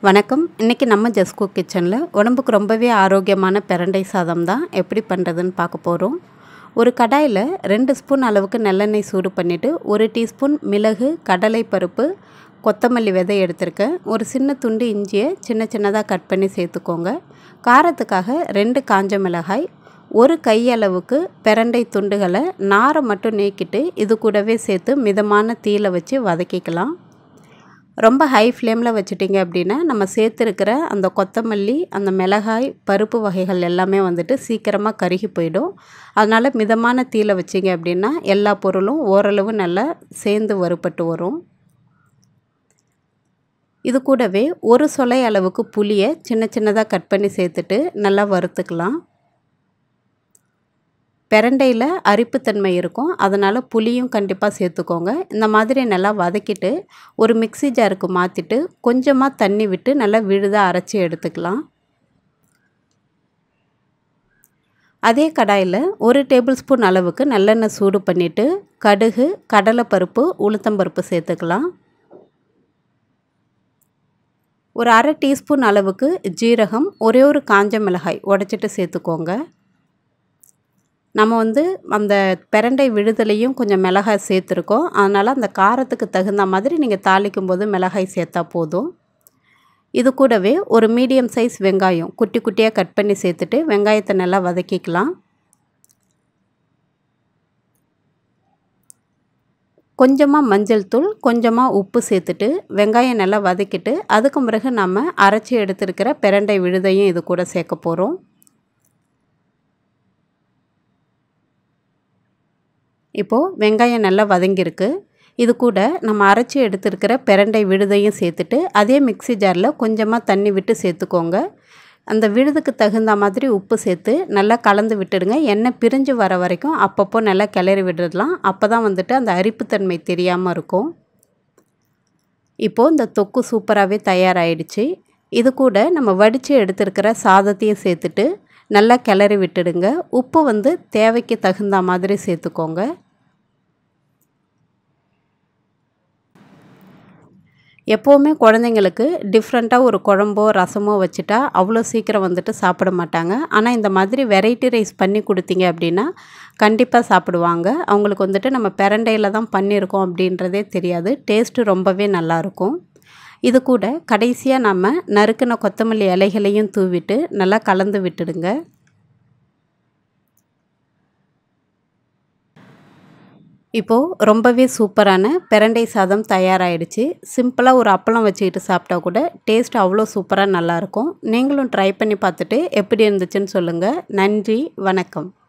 வணக்கம் இன்றைக்கி நம்ம ஜஸ்கோ கிச்சனில் உடம்புக்கு ரொம்பவே ஆரோக்கியமான பிரண்டை சாதம் தான் எப்படி பண்ணுறதுன்னு பார்க்க போகிறோம் ஒரு கடாயில் ரெண்டு ஸ்பூன் அளவுக்கு நல்லெண்ணெய் சூடு பண்ணிவிட்டு ஒரு டீஸ்பூன் மிளகு கடலை பருப்பு கொத்தமல்லி விதை எடுத்திருக்கேன் ஒரு சின்ன துண்டு இஞ்சியை சின்ன சின்னதாக கட் பண்ணி சேர்த்துக்கோங்க காரத்துக்காக ரெண்டு காஞ்ச மிளகாய் ஒரு கையளவுக்கு பிரண்டை துண்டுகளை நாரை மட்டும் நீக்கிட்டு இது கூடவே சேர்த்து மிதமான தீயில வச்சு வதக்கிக்கலாம் ரொம்ப ஹை ஃப்ளேமில் வச்சுட்டிங்க அப்படின்னா நம்ம சேர்த்துருக்கிற அந்த கொத்தமல்லி அந்த மிளகாய் பருப்பு வகைகள் எல்லாமே வந்துட்டு சீக்கிரமாக கருகி போயிடும் அதனால் மிதமான தீயில வச்சிங்க அப்படின்னா எல்லா பொருளும் ஓரளவு நல்லா சேர்ந்து வறுபட்டு வரும் இது கூடவே ஒரு சொலை அளவுக்கு புளியை சின்ன சின்னதாக கட் பண்ணி சேர்த்துட்டு நல்லா வறுத்துக்கலாம் பிரண்டையில் அரிப்புத்தன்மை இருக்கும் அதனால் புளியும் கண்டிப்பாக சேர்த்துக்கோங்க இந்த மாதிரி நல்லா வதக்கிட்டு ஒரு மிக்சி ஜாருக்கு மாற்றிட்டு கொஞ்சமாக தண்ணி விட்டு நல்லா விழுதாக அரைச்சி எடுத்துக்கலாம் அதே கடாயில் ஒரு டேபிள் ஸ்பூன் அளவுக்கு நல்லெண்ணெய் சூடு பண்ணிவிட்டு கடுகு கடலைப்பருப்பு உளுத்தம்பருப்பு சேர்த்துக்கலாம் ஒரு அரை டீஸ்பூன் அளவுக்கு ஜீரகம் ஒரே ஒரு காஞ்ச மிளகாய் உடச்சிட்டு சேர்த்துக்கோங்க நம்ம வந்து அந்த பிரண்டை விழுதலையும் கொஞ்சம் மிளகாய் சேர்த்துருக்கோம் அதனால் அந்த காரத்துக்கு தகுந்த மாதிரி நீங்கள் தாளிக்கும் போது மிளகாய் சேர்த்தா போதும் இது கூடவே ஒரு மீடியம் சைஸ் வெங்காயம் குட்டி குட்டியாக கட் பண்ணி சேர்த்துட்டு வெங்காயத்தை நல்லா வதக்கிக்கலாம் கொஞ்சமாக மஞ்சள் தூள் கொஞ்சமாக உப்பு சேர்த்துட்டு வெங்காயம் நல்லா வதக்கிட்டு அதுக்கு பிறகு நம்ம அரைச்சி எடுத்துருக்கிற பிரண்டை விழுதையும் இது கூட சேர்க்க போகிறோம் இப்போது வெங்காயம் நல்லா வதங்கியிருக்கு இது கூட நம்ம அரைச்சி எடுத்துருக்கிற பிரண்டை விழுதையும் சேர்த்துட்டு அதே மிக்சி ஜாரில் கொஞ்சமாக தண்ணி விட்டு சேர்த்துக்கோங்க அந்த விழுதுக்கு தகுந்த மாதிரி உப்பு சேர்த்து நல்லா கலந்து விட்டுடுங்க எண்ணெய் பிரிஞ்சு வர வரைக்கும் அப்பப்போ நல்லா கிளறி விட்டுடலாம் அப்போ தான் வந்துட்டு அந்த அரிப்புத்தன்மை தெரியாமல் இருக்கும் இப்போது இந்த தொக்கு சூப்பராகவே தயாராகிடுச்சு இது கூட நம்ம வடித்து எடுத்துருக்கிற சாதத்தையும் சேர்த்துட்டு நல்லா கிளறி விட்டுடுங்க உப்பு வந்து தேவைக்கு தகுந்த மாதிரி சேர்த்துக்கோங்க எப்போவுமே குழந்தைங்களுக்கு டிஃப்ரெண்ட்டாக ஒரு குழம்போ ரசமோ வச்சுட்டா அவ்வளோ சீக்கிரம் வந்துட்டு சாப்பிட மாட்டாங்க ஆனால் இந்த மாதிரி வெரைட்டி ரைஸ் பண்ணி கொடுத்தீங்க அப்படின்னா கண்டிப்பாக சாப்பிடுவாங்க அவங்களுக்கு வந்துட்டு நம்ம பிரண்டையில் தான் பண்ணியிருக்கோம் அப்படின்றதே தெரியாது டேஸ்ட்டு ரொம்பவே நல்லாயிருக்கும் இது கூட கடைசியாக நம்ம நறுக்கின கொத்தமல்லி இலைகளையும் தூவிட்டு நல்லா கலந்து விட்டுடுங்க இப்போது ரொம்பவே சூப்பரான பிரண்டை சாதம் தயாராகிடுச்சு சிம்பிளாக ஒரு அப்பளம் வச்சுக்கிட்டு சாப்பிட்டா கூட டேஸ்ட் அவ்வளோ சூப்பராக நல்லாயிருக்கும் நீங்களும் ட்ரை பண்ணி பார்த்துட்டு எப்படி இருந்துச்சுன்னு சொல்லுங்கள் நன்றி வணக்கம்